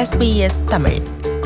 SBS Tamil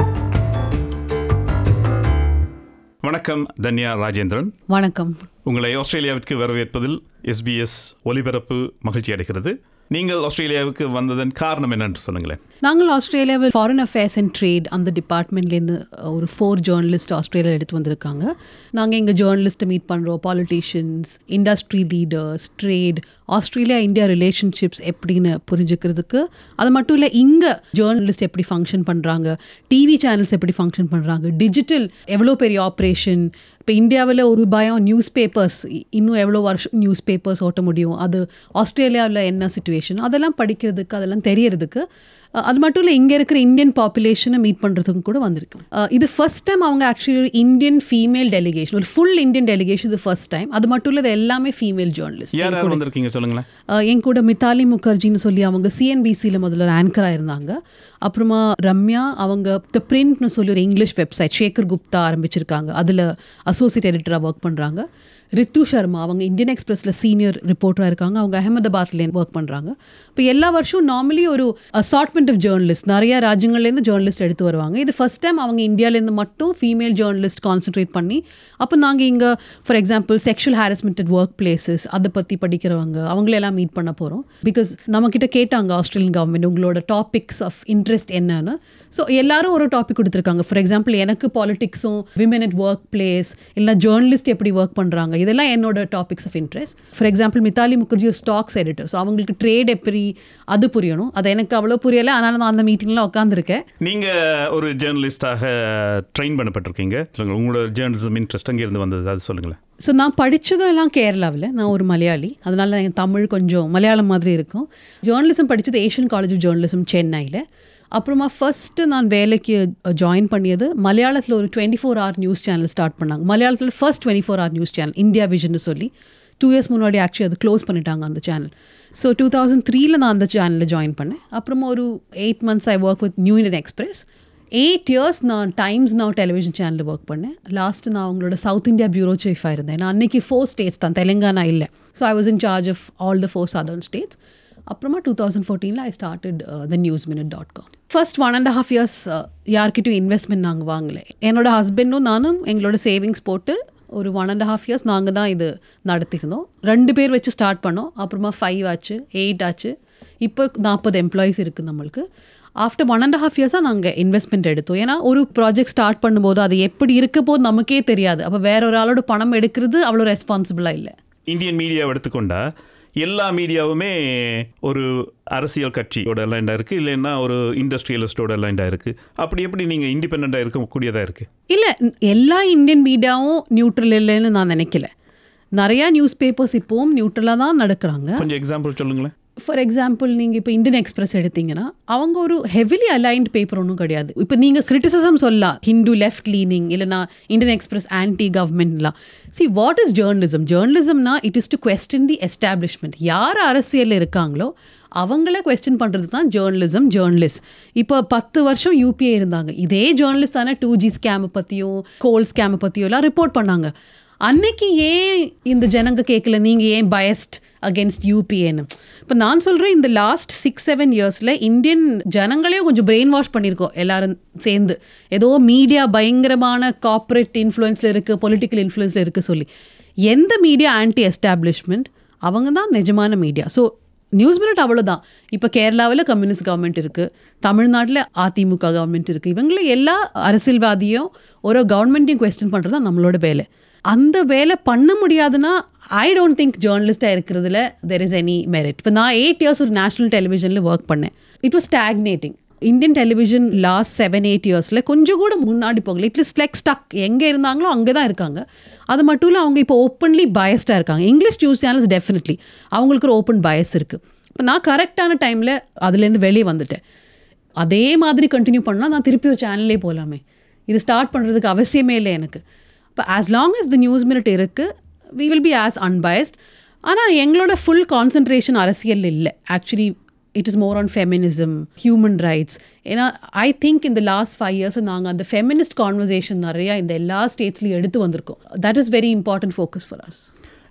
வணக்கம் தன்யா ராஜேந்திரன் வணக்கம் உங்களை ஆஸ்திரேலியாவிற்கு வரவேற்பதில் எஸ்பிஎஸ் ஒலிபரப்பு மகிழ்ச்சி அடைகிறது நீங்கள் ஆஸ்திரேலியாவுக்கு வந்ததன் காரணம் என்னன்னு சொல்லுங்களேன் நாங்கள் ஆஸ்திரேலியாவில் ஃபாரின் அஃபேர்ஸ் அண்ட் ட்ரேட் அந்த டிபார்ட்மெண்ட்லேருந்து ஒரு ஃபோர் ஜேர்னலிஸ்ட் ஆஸ்திரேலியா எடுத்து வந்திருக்காங்க நாங்கள் எங்கள் ஜேர்னலிஸ்ட்டை மீட் பண்ணுறோம் politicians industry leaders trade Australia India relationships எப்படின்னு புரிஞ்சுக்கிறதுக்கு அது மட்டும் இல்லை இங்கே ஜேர்னலிஸ்ட் எப்படி ஃபங்க்ஷன் பண்ணுறாங்க டிவி சேனல்ஸ் எப்படி ஃபங்க்ஷன் பண்ணுறாங்க டிஜிட்டல் எவ்வளோ பெரிய ஆப்ரேஷன் இப்போ இந்தியாவில் ஒரு பயம் நியூஸ் பேப்பர்ஸ் இன்னும் எவ்வளோ வருஷம் நியூஸ் பேப்பர்ஸ் ஓட்ட முடியும் அது ஆஸ்திரேலியாவில் என்ன சுச்சுவேஷன் அதெல்லாம் படிக்கிறதுக்கு அதெல்லாம் தெரியறதுக்கு அஹ், அது மட்டும் இல்லை இங்கே இருக்கிற இந்தியன் பாப்புலேஷனை மீட் பண்ணுறதுக்கும் கூட வந்திருக்கு அஹ், இது ஃபர்ஸ்ட் டைம் அவங்க ஆக்சுவலி ஒரு இந்தியன் ஃபீமேல் டெலிகேஷன் ஒரு ஃபுல் இந்தியன் டெலிகேஷன் இது ஃபர்ஸ்ட் டைம் அது மட்டும் இல்லை இது எல்லாமே ஃபீமேல் ஜேர்னலிஸ்ட் யார் யார் வந்திருக்கீங்க சொல்லுங்களேன் அஹ் என் கூட மித்தாலி முகர்ஜின்னு சொல்லி அவங்க சிஎன்பிசியில் முதல்ல ஆங்கராக இருந்தாங்க அப்புறமா ரம்யா அவங்க த பிரிண்ட்னு சொல்லி ஒரு இங்கிலீஷ் வெப்சைட் ஷேகர் குப்தா ஆரம்பிச்சிருக்காங்க அதில் அசோசியேட் எடிட்டராக ஒர்க் பண்ணுறாங்க ரித்து சர்மா அவங்க இந்தியன் எக்ஸ்பிரஸில் சீனியர் ரிப்போர்ட்டராக இருக்காங்க அவங்க அகமதாபாத்ல ஒர்க் பண்ணுறாங்க இப்போ எல்லா வருஷம் நார்மலி ஒரு அசார்ட்மெண்ட் ஆஃப் ஜேர்னலிஸ்ட் நிறைய ராஜ்யங்கள்லேருந்து ஜேர்னலிஸ்ட் எடுத்து வருவாங்க இது ஃபர்ஸ்ட் டைம் அவங்க இந்தியாவிலேருந்து மட்டும் ஃபீமேல் ஜேர்னலிஸ்ட் கான்சென்ட்ரேட் பண்ணி அப்போ நாங்கள் இங்கே for example sexual harassment at work places அதை பற்றி படிக்கிறவங்க அவங்களெல்லாம் மீட் பண்ண போகிறோம் பிகாஸ் நம்மக்கிட்ட கேட்டாங்க ஆஸ்திரேலியன் கவர்மெண்ட் உங்களோட டாபிக்ஸ் ஆஃப் இன்ட்ரெஸ்ட் என்னன்னு ஸோ எல்லாரும் ஒரு டாபிக் கொடுத்துருக்காங்க ஃபார் எக்ஸாம்பிள் எனக்கு பாலிடிக்ஸும் விமன் அட் ஒர்க் பிளேஸ் இல்லை ஜேர்னலிஸ்ட் எப்படி ஒர்க் பண்ணுறாங்க இதெல்லாம் என்னோட topics of interest for example Mithali Mukherjee ஒரு ஸ்டாக்ஸ் எடிட்டர் ஸோ அவங்களுக்கு ட்ரேட் எப்படி அது புரியணும் அது எனக்கு அவ்வளோ புரியலை அதனால நான் அந்த மீட்டிங்லாம் உட்காந்துருக்கேன் நீங்க ஒரு ஜேர்னலிஸ்டாக ட்ரெயின் பண்ணப்பட்டிருக்கீங்க சொல்லுங்க உங்களோட ஜேர்னலிசம் இன்ட்ரெஸ்ட் அங்கேருந்து வந்தது அது சொல்லுங்களேன் ஸோ நான் படித்ததெல்லாம் கேரளாவில் நான் ஒரு மலையாளி அதனால என் தமிழ் கொஞ்சம் மலையாளம் மாதிரி இருக்கும் ஜேர்னலிசம் படித்தது ஏஷியன் காலேஜ் ஆஃப் ஜேர்னலிசம் சென்னையில் அப்புறமா ஃபஸ்ட்டு நான் வேலைக்கு ஜாயின் பண்ணியது மலையாளத்தில் ஒரு twenty four hour news channel start பண்ணாங்க மலையாளத்தில் first twenty four hour news channel India விஷன்னு சொல்லி டூ இயர்ஸ் முன்னாடி ஆக்சுவலி அது க்ளோஸ் பண்ணிட்டாங்க அந்த சேனல் ஸோ டூ தௌசண்ட் த்ரீல நான் அந்த சேனலில் ஜாயின் பண்ணேன் அப்புறமா ஒரு eight months I work with New Indian Express eight years நான் டைம்ஸ் நான் டெலிவிஷன் சேனலில் ஒர்க் பண்ணேன் லாஸ்ட் நான் அவங்களோட சவுத் இந்தியா பியூரோ சீஃபாக இருந்தேன் நான் அன்னைக்கு ஃபோர் ஸ்டேட்ஸ் தான் தெலுங்கானா இல்லை so I was in charge of all the four southern states அப்புறமா டூ தௌசண்ட் ஃபோர்டீனில் I started the News Minute dot com first one and half years யார்கிட்டையும் இன்வெஸ்ட்மெண்ட் நாங்கள் வாங்கலை என்னோட ஹஸ்பண்டும் நானும் எங்களோட சேவிங்ஸ் போட்டு ஒரு ஒன் அண்ட் ஹாஃப் இயர்ஸ் நாங்கள் தான் இது நடத்திருந்தோம் ரெண்டு பேர் வச்சு ஸ்டார்ட் பண்ணோம் அப்புறமா ஃபைவ் ஆச்சு எயிட் ஆச்சு இப்போ நாற்பது எம்ப்ளாயீஸ் இருக்குது நம்மளுக்கு ஆஃப்டர் ஒன் அண்ட் ஹாஃப் இயர்ஸாக நாங்கள் இன்வெஸ்ட்மெண்ட் எடுத்தோம் ஏன்னா ஒரு ப்ராஜெக்ட் ஸ்டார்ட் பண்ணும்போது அது எப்படி இருக்க போது நமக்கே தெரியாது அப்போ வேற ஒரு ஆளோட பணம் எடுக்கிறது அவ்வளோ ரெஸ்பான்சிபிளாக இல்லை இந்தியன் மீடியாவை எடுத்துக்கொண்டா எல்லா மீடியாவுமே ஒரு அரசியல் கட்சியோட லைண்டாக இருக்குது இல்லைன்னா ஒரு இண்டஸ்ட்ரியலிஸ்டோட லைண்டாக இருக்குது அப்படி எப்படி நீங்கள் இண்டிபெண்ட்டாக இருக்கக்கூடியதாக இருக்குது இல்லை எல்லா இந்தியன் மீடியாவும் நியூட்ரல் இல்லைன்னு நான் நினைக்கல நிறையா நியூஸ் பேப்பர்ஸ் இப்போவும் நியூட்ரலாக தான் நடக்கிறாங்க கொஞ்சம் எக்ஸாம்பிள் சொல்லுங்களேன் ஃபார் எக்ஸாம்பிள் நீங்கள் இப்போ இந்தியன் எக்ஸ்பிரஸ் எடுத்தீங்கன்னா அவங்க ஒரு ஹெவிலி அலைன்ட் பேப்பர் ஒன்றும் கிடையாது இப்போ நீங்கள் கிரிட்டிசிசம் சொல்லலாம் ஹிந்து லெஃப்ட் லீனிங் இல்லைனா இந்தியன் எக்ஸ்பிரஸ் ஆன்டி கவர்மெண்ட்லாம் சி வாட் இஸ் ஜேர்னலிசம் ஜேர்னலிசம்னா it is to question the establishment யார் அரசியலில் இருக்காங்களோ அவங்கள கொஸ்டின் பண்ணுறது தான் ஜேர்னலிசம் ஜேர்னலிஸ்ட் இப்போ பத்து வருஷம் யூபிஏ இருந்தாங்க இதே ஜேர்னலிஸ்ட் தானே டூ ஜி ஸ்கேமை பற்றியும் கோல் ஸ்கேமை பற்றியும் எல்லாம் ரிப்போர்ட் பண்ணாங்க அன்னைக்கு ஏன் இந்த ஜனங்க கேட்கல நீங்கள் ஏன் பயஸ்ட் அகேன்ஸ்ட் யூபிஏன்னு இப்போ நான் சொல்கிறேன் இந்த லாஸ்ட் சிக்ஸ் செவன் இயர்ஸில் இந்தியன் ஜனங்களே கொஞ்சம் பிரெயின் வாஷ் பண்ணியிருக்கோம் எல்லாரும் சேர்ந்து ஏதோ மீடியா பயங்கரமான கார்ப்பரேட் இன்ஃப்ளூயன்ஸில் இருக்குது பொலிட்டிக்கல் இன்ஃப்ளூயன்ஸில் இருக்குது சொல்லி எந்த மீடியா ஆன்டி எஸ்டாப்ளிஷ்மெண்ட் அவங்க தான் நிஜமான மீடியா ஸோ நியூஸ் மினிட் அவ்வளோதான் இப்போ கேரளாவில் கம்யூனிஸ்ட் கவர்மெண்ட் இருக்குது தமிழ்நாட்டில் அதிமுக கவர்மெண்ட் இருக்குது இவங்கள எல்லா அரசியல்வாதியும் ஒரு கவர்மெண்ட்டையும் கொஸ்டின் பண்ணுறது தான் நம்மளோட வேலை அந்த வேலை பண்ண முடியாதுன்னா ஐ டோன்ட் திங்க் ஜேர்னலிஸ்டாக இருக்கிறதுல தெர் இஸ் எனி மெரிட் இப்போ நான் எயிட் இயர்ஸ் ஒரு நேஷனல் டெலிவிஷனில் ஒர்க் பண்ணேன் it was stagnating Indian television last seven eight இயர்ஸில் கொஞ்சம் கூட முன்னாடி போகல இட் இஸ் லைக் ஸ்டக் எங்கே இருந்தாங்களோ அங்கே தான் இருக்காங்க அது மட்டும் இல்லை அவங்க இப்போ ஓப்பன்லி பயஸ்டாக இருக்காங்க இங்கிலீஷ் நியூஸ் சேனல்ஸ் டெஃபினெட்லி அவங்களுக்கு ஒரு ஓப்பன் பயஸ் இருக்குது இப்போ நான் கரெக்டான டைமில் அதுலேருந்து வெளியே வந்துட்டேன் அதே மாதிரி கண்டினியூ பண்ணால் நான் திருப்பி ஒரு சேனல்லே போகலாமே இது ஸ்டார்ட் பண்ணுறதுக்கு அவசியமே இல்லை எனக்கு இப்போ as long as the News Minute இருக்குது we will be as unbiased ஆனால் எங்களோட ஃபுல் கான்சன்ட்ரேஷன் அரசியல் இல்லை actually it is more on feminism human rights ஏன்னா ஐ திங்க் இந்த லாஸ்ட் ஃபைவ் இயர்ஸ் நாங்கள் அந்த ஃபெமினிஸ்ட் கான்வர்சேஷன் நிறையா இந்த எல்லா ஸ்டேட்ஸ்லையும் எடுத்து வந்திருக்கோம் that is very important focus for us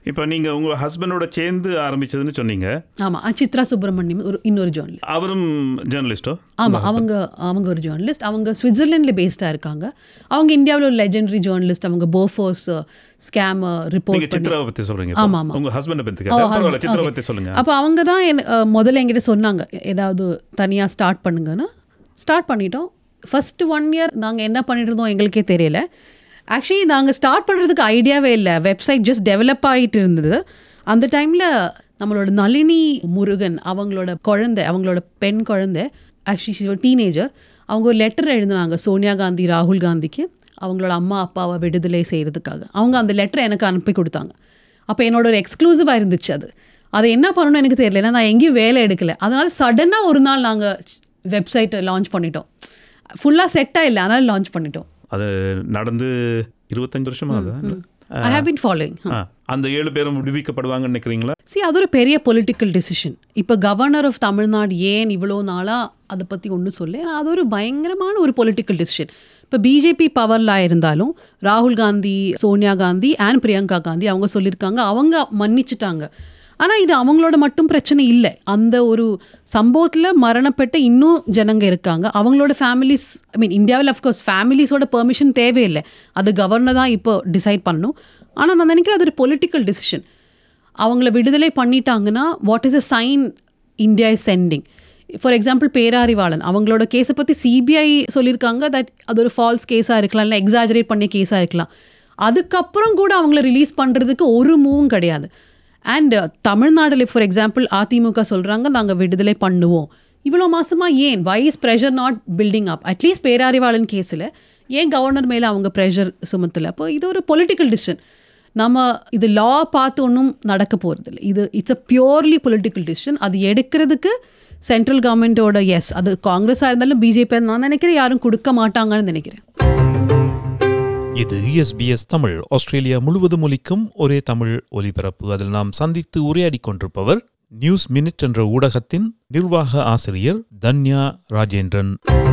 இப்போ நீங்கள் உங்கள் ஹஸ்பண்டோட சேர்ந்து ஆரம்பிச்சதுன்னு சொன்னீங்க ஆமாம் சித்ரா சுப்பிரமணியம் ஒரு இன்னொரு ஜேர்னலிஸ்ட் அவரும் ஜேர்னலிஸ்டோ ஆமாம் அவங்க அவங்க ஒரு ஜேர்னலிஸ்ட் அவங்க சுவிட்சர்லாண்டில் பேஸ்டாக இருக்காங்க அவங்க இந்தியாவில் ஒரு லெஜெண்டரி ஜேர்னலிஸ்ட் அவங்க போஃபோர்ஸ் ஸ்கேம் ரிப்போர்ட் நீங்கள் சித்ராவை பற்றி சொல்கிறீங்க ஆமா, ஆமா. உங்கள் ஹஸ்பண்டை பற்றி கேட்டேன் பரவாயில்ல சித்ராவை பற்றி சொல்லுங்கள் அப்போ அவங்க தான் என் அஹ், முதல்ல என்கிட்ட சொன்னாங்க ஏதாவது தனியாக ஸ்டார்ட் பண்ணுங்கன்னு ஸ்டார்ட் பண்ணிட்டோம் ஃபர்ஸ்ட் ஒன் இயர் நாங்கள் என்ன பண்ணிட்டு இருந்தோம் எங்களுக்கே தெரியல ஆக்சுவலி நாங்கள் ஸ்டார்ட் பண்ணுறதுக்கு ஐடியாவே இல்லை வெப்சைட் ஜஸ்ட் டெவலப் ஆகிட்டு இருந்தது அந்த டைமில் நம்மளோட நளினி முருகன் அவங்களோட குழந்தை அவங்களோட பெண் குழந்தை ஆக்சுவலி டீனேஜர் அவங்க ஒரு லெட்டர் எழுதினாங்க சோனியா காந்தி ராகுல் காந்திக்கு அவங்களோட அம்மா அப்பாவை விடுதலை செய்கிறதுக்காக அவங்க அந்த லெட்டர் எனக்கு அனுப்பி கொடுத்தாங்க அப்போ என்னோட ஒரு எக்ஸ்க்ளூசிவாக இருந்துச்சு அது அது என்ன பண்ணணும்னு எனக்கு தெரியல ஏன்னா நான் எங்கேயும் வேலை எடுக்கல அதனால சடனாக ஒரு நாள் நாங்கள் வெப்சைட்டை லான்ச் பண்ணிட்டோம் ஃபுல்லாக செட்டாக இல்லை அதனால லான்ச் பண்ணிட்டோம் அது நடந்து இருபத்தஞ்சு வருஷமா அது ஐ ஹேவ் பின் ஃபாலோயிங் ஆ அந்த ஏழு பேரும் விடுவிக்கப்படுவாங்கன்னு நினைக்கிறீங்களா சி அது ஒரு பெரிய பொலிட்டிக்கல் டெசிஷன் இப்போ கவர்னர் ஆஃப் தமிழ்நாடு ஏன் இவ்வளோ நாளாக அதை பற்றி ஒன்றும் சொல்ல ஏன்னா அது ஒரு பயங்கரமான ஒரு பொலிட்டிக்கல் டெசிஷன் இப்போ பிஜேபி பவரில் இருந்தாலும் ராகுல் காந்தி சோனியா காந்தி அண்ட் பிரியங்கா காந்தி அவங்க சொல்லியிருக்காங்க அவங்க மன்னிச்சிட்டாங்க ஆனால் இது அவங்களோட மட்டும் பிரச்சனை இல்லை அந்த ஒரு சம்பவத்தில் மரணப்பட்ட இன்னும் ஜனங்க இருக்காங்க அவங்களோட ஃபேமிலிஸ் ஐ மீன் இந்தியாவில் அஃப்கோர்ஸ் ஃபேமிலிஸோட பெர்மிஷன் தேவையில்லை அது கவர்னர் தான் இப்போ டிசைட் பண்ணணும் ஆனால் நான் நினைக்கிறேன் அது ஒரு பொலிட்டிக்கல் டிசிஷன் அவங்கள விடுதலை பண்ணிட்டாங்கன்னா what is a sign India is sending for example Perarivalan அவங்களோட கேஸை பற்றி சிபிஐ சொல்லியிருக்காங்க தட் அது ஒரு ஃபால்ஸ் கேஸாக இருக்கலாம் இல்லை எக்ஸாஜரேட் பண்ணிய கேஸாக இருக்கலாம் அதுக்கப்புறம் கூட அவங்கள ரிலீஸ் பண்ணுறதுக்கு ஒரு மூவும் கிடையாது அண்ட் தமிழ்நாடுல ஃபார் எக்ஸாம்பிள் அதிமுக சொல்கிறாங்க நாங்கள் விடுதலை பண்ணுவோம் இவ்வளோ மாசமா ஏன் why is pressure not building up at least Perarivalan கேஸில் ஏன் கவர்னர் மேலே அவங்க ப்ரெஷர் சுமத்தலை அப்போ இது ஒரு பொலிட்டிக்கல் டிசிஷன் நம்ம இது லா பார்த்து ஒன்றும் நடக்க போகிறதில்ல இது it's a purely political decision அது எடுக்கிறதுக்கு சென்ட்ரல் கவர்மெண்ட்டோட எஸ் அது காங்கிரஸாக இருந்தாலும் பிஜேபி நான் நினைக்கிறேன் யாரும் கொடுக்க மாட்டாங்கன்னு நினைக்கிறேன் இது எஸ்பிஎஸ் தமிழ் ஆஸ்திரேலியா முழுவதும் ஒலிக்கும் ஒரே தமிழ் ஒலிபரப்பு அதில் நாம் சந்தித்து உரையாடிக் கொண்டிருப்பவர் நியூஸ் மினிட் என்ற ஊடகத்தின் நிர்வாக ஆசிரியர் தன்யா ராஜேந்திரன்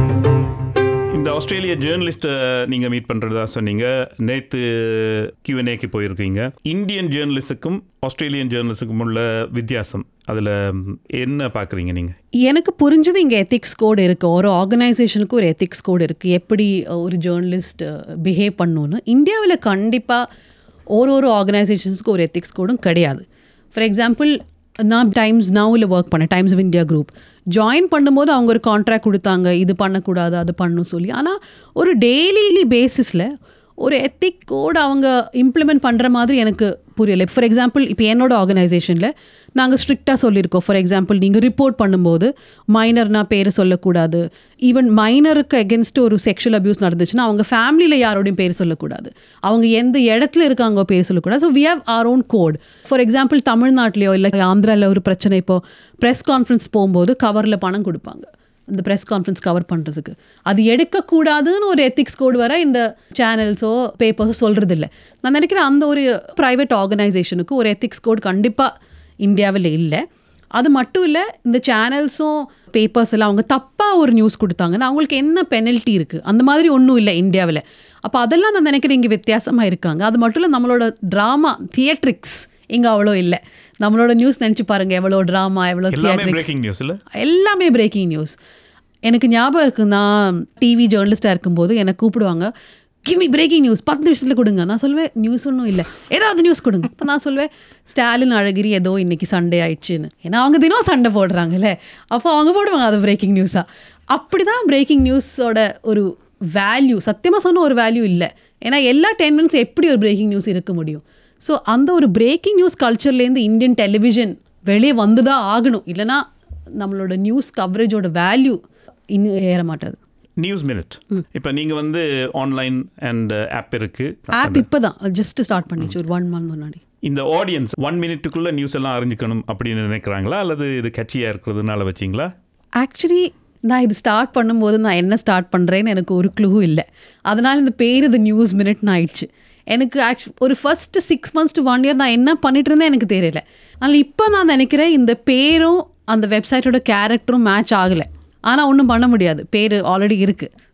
இந்த ஆஸ்திரேலிய ஜேர்னலிஸ்ட்டை நீங்கள் மீட் பண்ணுறதா சொன்னீங்க நேற்று கியூஎன்ஏக்கு போயிருக்கீங்க இந்தியன் ஜேர்னலிஸ்ட்டுக்கும் ஆஸ்திரேலியன் ஜேர்னலிஸ்ட்டுக்கும் உள்ள வித்தியாசம் அதில் என்ன பார்க்குறீங்க நீங்கள் எனக்கு புரிஞ்சது இங்கே எத்திக்ஸ் கோடு இருக்குது ஒரு ஆர்கனைசேஷனுக்கு ஒரு எத்திக்ஸ் கோடு இருக்குது எப்படி ஒரு ஜேர்னலிஸ்ட் பிஹேவ் பண்ணணும்னு இந்தியாவில் கண்டிப்பாக ஒரு ஒரு ஆர்கனைசேஷன்ஸ்க்கு ஒரு எத்திக்ஸ் கோடும் கிடையாது ஃபார் எக்ஸாம்பிள் நான் டைம்ஸ் நவுவில் ஒர்க் பண்ணேன் Times of India group join பண்ணும்போது அவங்க ஒரு கான்ட்ராக்ட் கொடுத்தாங்க இது பண்ணக்கூடாது அது பண்ணணும் சொல்லி ஆனால் ஒரு டெய்லி பேசிஸில் ஒரு எத்திக் கோட் அவங்க இம்ப்ளிமெண்ட் பண்ணுற மாதிரி எனக்கு புரியலை ஃபார் எக்ஸாம்பிள் இப்போ என்னோட ஆர்கனைசேஷனில் நாங்கள் ஸ்ட்ரிக்டாக சொல்லியிருக்கோம் ஃபார் எக்ஸாம்பிள் நீங்கள் ரிப்போர்ட் பண்ணும்போது மைனர்னா பேரை சொல்லக்கூடாது ஈவன் மைனருக்கு அகென்ஸ்ட் ஒரு செக்ஷுவல் அபியூஸ் நடந்துச்சுன்னா அவங்க ஃபேமிலியில் யாரோடையும் பேர் சொல்லக்கூடாது அவங்க எந்த இடத்துல இருக்காங்க பேர் சொல்லக்கூடாது so we have our own code for example தமிழ்நாட்டிலையோ இல்லை ஆந்திராவில் ஒரு பிரச்சனை இப்போ ப்ரெஸ் கான்ஃபரன்ஸ் போகும்போது கவரில் பணம் கொடுப்பாங்க இந்த ப்ரெஸ் கான்ஃபரன்ஸ் கவர் பண்ணுறதுக்கு அது எடுக்கக்கூடாதுன்னு ஒரு எத்திக்ஸ் கோடு வர இந்த சேனல்ஸோ பேப்பர்ஸோ சொல்கிறது இல்லை நான் நினைக்கிறேன் அந்த ஒரு ப்ரைவேட் ஆர்கனைசேஷனுக்கு ஒரு எத்திக்ஸ் கோட் கண்டிப்பாக இந்தியாவில் இல்லை அது மட்டும் இல்லை இந்த சேனல்ஸும் பேப்பர்ஸ் எல்லாம் அவங்க தப்பாக ஒரு நியூஸ் கொடுத்தாங்கன்னா அவங்களுக்கு என்ன பெனல்ட்டி இருக்குது அந்த மாதிரி ஒன்றும் இல்லை இந்தியாவில் அப்போ அதெல்லாம் நான் நினைக்கிறேன் இங்கே வித்தியாசமாக இருக்காங்க அது மட்டும் இல்லை நம்மளோட ட்ராமா தியேட்ரிக்ஸ் இங்கே அவ்வளோ இல்லை நம்மளோட நியூஸ் நினச்சி பாருங்கள் எவ்வளோ ட்ராமா எவ்வளோ எல்லாமே தியேட்ரிக்ஸ் பிரேக்கிங் நியூஸ் இல்லை எல்லாமே பிரேக்கிங் நியூஸ் எனக்கு ஞாபகம் இருக்கு நான் டிவி ஜேர்னலிஸ்டாக இருக்கும்போது என்னை கூப்பிடுவாங்க கிமி பிரேக்கிங் நியூஸ் பத்து நிமிஷத்தில் கொடுங்க நான் சொல்வேன் நியூஸ் ஒன்றும் இல்லை ஏதாவது நியூஸ் கொடுங்க இப்போ நான் சொல்வேன் ஸ்டாலின் அழகிரி ஏதோ இன்னைக்கு சண்டே ஆயிடுச்சுன்னு ஏன்னா அவங்க தினம் சண்டை போடுறாங்கல்ல அப்போ அவங்க போடுவாங்க அது பிரேக்கிங் நியூஸாக அப்படி தான் பிரேக்கிங் நியூஸோட ஒரு வேல்யூ சத்தியமாக சொன்ன ஒரு வேல்யூ இல்லை ஏன்னா எல்லா டென் மினிட்ஸ் எப்படி ஒரு பிரேக்கிங் நியூஸ் இருக்க முடியும் ஸோ அந்த ஒரு பிரேக்கிங் நியூஸ் கல்ச்சர்லேருந்து இந்தியன் டெலிவிஷன் வெளியே வந்து தான் ஆகணும் இல்லைன்னா நம்மளோட நியூஸ் கவரேஜோட வேல்யூ இன்னும் ஏற மாட்டாது நியூஸ் மினிட் இப்போ நீங்கள் வந்து ஆன்லைன் அண்ட் ஆப் இருக்குது ஆப் இப்போ தான் ஜஸ்ட் ஸ்டார்ட் பண்ணிச்சு ஒரு ஒன் மந்த் முன்னாடி இந்த ஆடியன்ஸ் ஒன் மினிட்டுக்குள்ளே நியூஸ் எல்லாம் அறிஞ்சிக்கணும் அப்படின்னு நினைக்கிறாங்களா அல்லது இது கட்சியாக இருக்கிறதுனால வச்சிங்களா ஆக்சுவலி நான் இது ஸ்டார்ட் பண்ணும்போது நான் என்ன ஸ்டார்ட் பண்ணுறேன்னு எனக்கு ஒரு க்ளூ இல்லை அதனால் இந்த பேர் இது நியூஸ் மினிட்னு ஆயிடுச்சு எனக்கு ஆக்சு ஒரு first six months to one year நான் என்ன பண்ணிட்டு இருந்தேன் எனக்கு தெரியல அதனால் இப்போ நான் நினைக்கிறேன் இந்த பேரும் அந்த வெப்சைட்டோட கேரக்டரும் மேட்ச் ஆகலை ஆனால் ஒன்றும் பண்ண முடியாது பேர் ஆல்ரெடி இருக்குது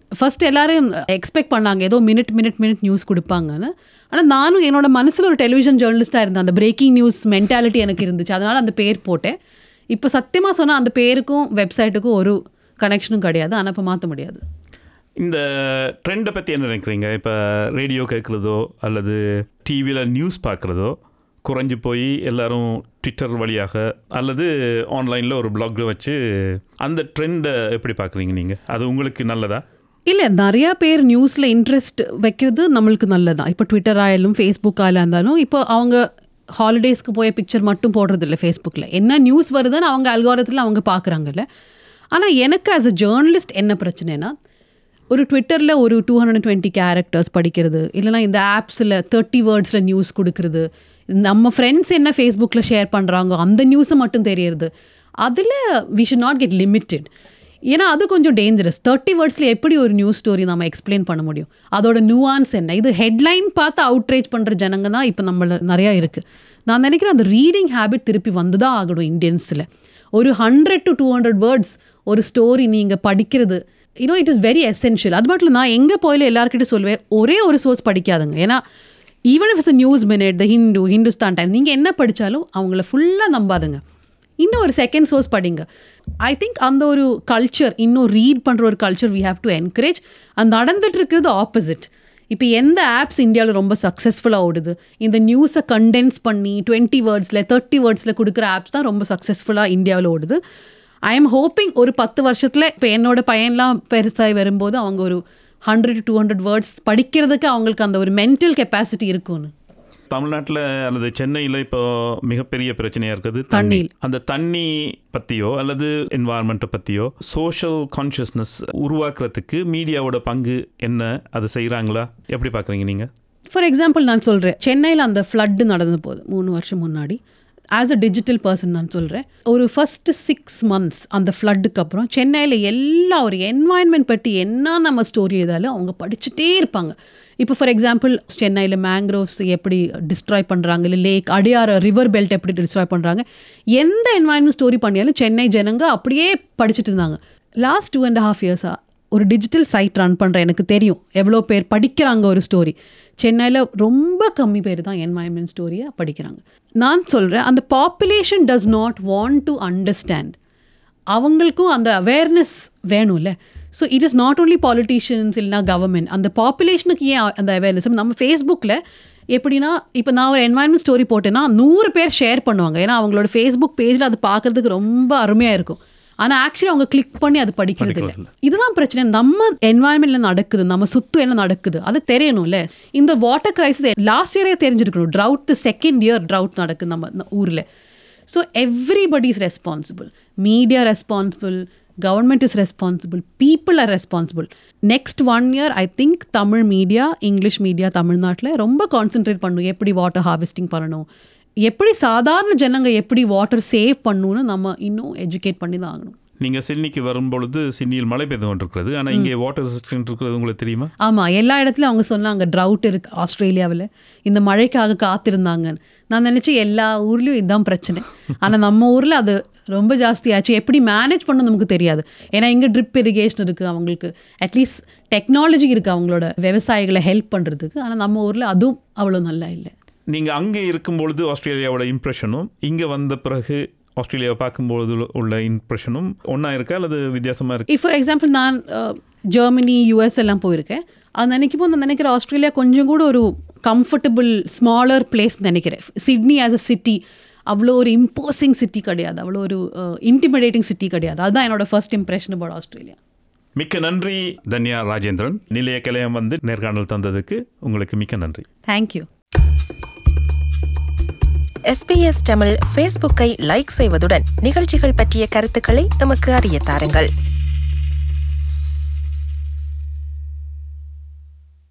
ஃபர்ஸ்ட் எல்லாரும் எக்ஸ்பெக்ட் பண்ணாங்க ஏதோ மினிட் மினிட் மினிட் நியூஸ் கொடுப்பாங்கன்னு ஆனால் நானும் என்னோட மனசில் ஒரு டெலிவிஷன் ஜேர்னலிஸ்ட்டாக இருந்தேன் அந்த பிரேக்கிங் நியூஸ் மென்டாலிட்டி எனக்கு இருந்துச்சு அதனால் அந்த பேர் போட்டேன் இப்போ சத்தியமாக சொன்னால் அந்த பேருக்கும் வெப்சைட்டுக்கும் ஒரு கனெக்ஷனும் கிடையாது ஆனால் இப்போ மாற்ற முடியாது இந்த ட்ரெண்டை பற்றி என்ன நினைக்கிறீங்க இப்போ ரேடியோ கேட்குறதோ அல்லது டிவியில் நியூஸ் பார்க்குறதோ குறைஞ்சி போய் எல்லாரும் ட்விட்டர் வழியாக அல்லது ஆன்லைனில் ஒரு blog வச்சு அந்த ட்ரெண்டை எப்படி பார்க்குறீங்க நீங்கள் அது உங்களுக்கு நல்லதா இல்லை நிறையா பேர் நியூஸில் இன்ட்ரெஸ்ட் வைக்கிறது நம்மளுக்கு நல்லதான் இப்போ ட்விட்டர் ஆயாலும் ஃபேஸ்புக் ஆயிலும் இருந்தாலும் இப்போ அவங்க ஹாலிடேஸ்க்கு போய் பிக்சர் மட்டும் போடுறது இல்லை ஃபேஸ்புக்கில் என்ன நியூஸ் வருதுன்னு அவங்க அல்காரத்தில் அவங்க பார்க்குறாங்கல்ல ஆனால் எனக்கு ஆஸ் அ ஜேர்னலிஸ்ட் என்ன பிரச்சனைனா ஒரு ட்விட்டரில் ஒரு டூ ஹண்ட்ரட் டுவெண்ட்டி கேரக்டர்ஸ் படிக்கிறது இல்லைனா இந்த ஆப்ஸில் தேர்ட்டி வேர்ட்ஸில் நியூஸ் கொடுக்குறது நம்ம ஃப்ரெண்ட்ஸ் என்ன ஃபேஸ்புக்கில் ஷேர் பண்ணுறாங்க அந்த நியூஸை மட்டும் தெரியறது அதில் we should not get limited ஏன்னா அது கொஞ்சம் டேஞ்சரஸ் தேர்ட்டி வேர்ட்ஸில் எப்படி ஒரு நியூஸ் ஸ்டோரி நம்ம எக்ஸ்பிளைன் பண்ண முடியும் அதோட நியூவான்ஸ் என்ன இது ஹெட்லைன் பார்த்து அவுட்ரேஜ் பண்ணுற ஜனங்க தான் இப்போ நம்மள நிறையா இருக்குது நான் நினைக்கிறேன் அந்த ரீடிங் ஹேபிட் திருப்பி வந்து தான் ஆகணும் இந்தியன்ஸில் ஒரு hundred to two hundred words ஒரு ஸ்டோரி நீங்கள் படிக்கிறது you know it is very essential அது மட்டும் இல்ல, நான் எங்கே போயில எல்லாருக்கிட்ட சொல்லுவேன் ஒரே ஒரு சோர்ஸ் படிக்காதுங்க ஏன்னா even if is news minute the Hindu Hindustan time நீங்கள் என்ன படித்தாலும் அவங்கள ஃபுல்லாக நம்பாதுங்க இன்னும் ஒரு செகண்ட் சோர்ஸ் படிங்க ஐ திங்க் அந்த ஒரு கல்ச்சர் இன்னும் ரீட் பண்ணுற ஒரு culture we have to encourage அந்த நடந்துட்டு இருக்கிறது ஆப்போசிட் இப்போ எந்த ஆப்ஸ் இந்தியாவில் ரொம்ப சக்ஸஸ்ஃபுல்லாக ஓடுது இந்த நியூஸை கண்டென்ஸ் பண்ணி டுவெண்ட்டி வேர்ட்ஸில் தேர்ட்டி வேர்ட்ஸில் கொடுக்குற ஆப்ஸ் தான் ரொம்ப சக்ஸஸ்ஃபுல்லாக இந்தியாவில் ஓடுது ஐ எம் ஹோப்பிங் ஒரு பத்து வருஷத்தில் இப்போ என்னோட பையன்லாம் பெருசாகி வரும்போது அவங்க ஒரு ஹண்ட்ரட் டூ ஹண்ட்ரட் வேர்ட்ஸ் படிக்கிறதுக்கு அவங்களுக்கு அந்த ஒரு மென்டல் கெப்பாசிட்டி இருக்கும்னு தமிழ்நாட்டில் அல்லது சென்னையில் இப்போ மிகப்பெரிய பிரச்சனையாக இருக்குது தண்ணி. அந்த தண்ணி பற்றியோ அல்லது என்வாயர்மெண்ட்டை பற்றியோ சோஷியல் கான்ஷியஸ்னஸ் உருவாக்குறதுக்கு மீடியாவோட பங்கு என்ன அது செய்கிறாங்களா எப்படி பார்க்குறீங்க நீங்கள் ஃபார் எக்ஸாம்பிள் நான் சொல்கிறேன் சென்னையில் அந்த ஃப்ளட்டு நடந்த போது மூணு வருஷம் முன்னாடி ஆஸ் அ டிஜிட்டல் பர்சன் நான் சொல்கிறேன் ஒரு ஃபஸ்ட்டு சிக்ஸ் மந்த்ஸ் அந்த ஃப்ளட்டுக்கு அப்புறம் சென்னையில் எல்லா ஒரு என்வாயன்மெண்ட் பற்றி என்ன நம்ம ஸ்டோரி எழுதாலும் அவங்க படிச்சுட்டே இருப்பாங்க இப்போ ஃபார் எக்ஸாம்பிள் சென்னையில் மேங்க்ரோவ்ஸ் எப்படி டிஸ்ட்ராய் பண்ணுறாங்க இல்லை லேக் அடியார ரிவர் பெல்ட் எப்படி டிஸ்ட்ராய் பண்ணுறாங்க எந்த என்வாயன்மெண்ட் ஸ்டோரி பண்ணியாலும் சென்னை ஜனங்க அப்படியே படிச்சுட்டு இருந்தாங்க லாஸ்ட் டூ அண்ட் ஹாஃப் இயர்ஸாக ஒரு டிஜிட்டல் சைட் ரன் பண்ணுறேன் எனக்கு தெரியும் எவ்வளோ பேர் படிக்கிறாங்க ஒரு ஸ்டோரி சென்னையில் ரொம்ப கம்மி பேர் தான் என்வாயன்மெண்ட் ஸ்டோரியை படிக்கிறாங்க நான் சொல்கிறேன் அந்த population does not want to understand அவங்களுக்கும் அந்த அவேர்னஸ் வேணும்ல so it is not only politicians இல்லைனா கவர்மெண்ட் அந்த பாப்புலேஷனுக்கு ஏன் அந்த அவேர்னஸ் நம்ம ஃபேஸ்புக்கில் எப்படின்னா இப்போ நான் ஒரு என்வாயன்மெண்ட் ஸ்டோரி போட்டேன்னா நூறு பேர் ஷேர் பண்ணுவாங்க ஏன்னா அவங்களோட ஃபேஸ்புக் பேஜில் அது பார்க்கறதுக்கு ரொம்ப அருமையாக இருக்கும் ஆனால் ஆக்சுவலி அவங்க கிளிக் பண்ணி அது படிக்கிறது இல்லை இதுதான் பிரச்சனை நம்ம என்வாயன்மெண்ட்ல நடக்குது நம்ம சுத்து என்ன நடக்குது அது தெரியணும்ல இந்த வாட்டர் கிரைசிஸ் லாஸ்ட் இயரே தெரிஞ்சிருக்கணும் ட்ரவுட் செகண்ட் இயர் ட்ரவுட் நடக்குது நம்ம ஊரில் so everybody is responsible media responsible government is responsible people are responsible next one year I think Tamil media English media தமிழ்நாட்டில் ரொம்ப கான்சென்ட்ரேட் பண்ணணும் எப்படி வாட்டர் ஹார்வெஸ்டிங் பண்ணணும் எப்படி சாதாரண ஜனங்க எப்படி வாட்டர் சேவ் பண்ணணும்னு நம்ம இன்னும் எஜுகேட் பண்ணி தான் ஆகணும் நீங்கள் சிட்னிக்கு வரும்பொழுது சிட்னியில் மழை பெய்து கொண்டிருக்கிறது ஆனால் இங்கே வாட்டர் ரெசிஸ்டன்ட் இருக்கிறது உங்களுக்கு தெரியுமா ஆமாம் எல்லா இடத்துலையும் அவங்க சொன்னாங்க ட்ரவுட் இருக்கு ஆஸ்திரேலியாவில் இந்த மழைக்காக காத்திருந்தாங்கன்னு நான் நினச்சேன் எல்லா ஊர்லேயும் இதுதான் பிரச்சனை ஆனால் நம்ம ஊரில் அது ரொம்ப ஜாஸ்தியாச்சு எப்படி மேனேஜ் பண்ண நமக்கு தெரியாது ஏன்னா இங்கே ட்ரிப் இரிகேஷன் இருக்குது அவங்களுக்கு அட்லீஸ்ட் டெக்னாலஜி இருக்குது அவங்களோட விவசாயிகளை ஹெல்ப் பண்ணுறதுக்கு ஆனால் நம்ம ஊரில் அதுவும் அவ்வளோ நல்லா இல்லை நீங்கள் அங்கே இருக்கும்பொழுது ஆஸ்திரேலியாவோட இம்ப்ரெஷனும் இங்கே வந்த பிறகு ஆஸ்திரேலியாவை பார்க்கும்பொழுது உள்ள இம்ப்ரெஷனும் ஒன்றா இருக்கா அல்லது வித்தியாசமாக இருக்கு ஃபார் எக்ஸாம்பிள் நான் அஹ், ஜெர்மனி யூஎஸ் எல்லாம் போயிருக்கேன் அது நினைக்கும் போது நான் நினைக்கிறேன் ஆஸ்திரேலியா கொஞ்சம் கூட ஒரு கம்ஃபர்டபுள் ஸ்மாலர் பிளேஸ் நினைக்கிறேன் சிட்னி ஆஸ் அ சிட்டி அவ்வளோ ஒரு இம்போசிங் சிட்டி கிடையாது அவ்வளோ ஒரு இன்டிமிடேட்டிங் சிட்டி கிடையாது அதுதான் என்னோட ஃபர்ஸ்ட் இம்ப்ரெஷன் அபவுட் ஆஸ்திரேலியா மிக்க நன்றி தன்யா ராஜேந்திரன் நிலைய கலையம் வந்து நேர்காணல் தந்ததுக்கு உங்களுக்கு மிக்க நன்றி தேங்க்யூ எஸ்பிஎஸ் தமிழ் ஃபேஸ்புக்கை லைக் செய்வதுடன் நிகழ்ச்சிகள் பற்றிய கருத்துக்களை எமக்கு அறிய தாருங்கள்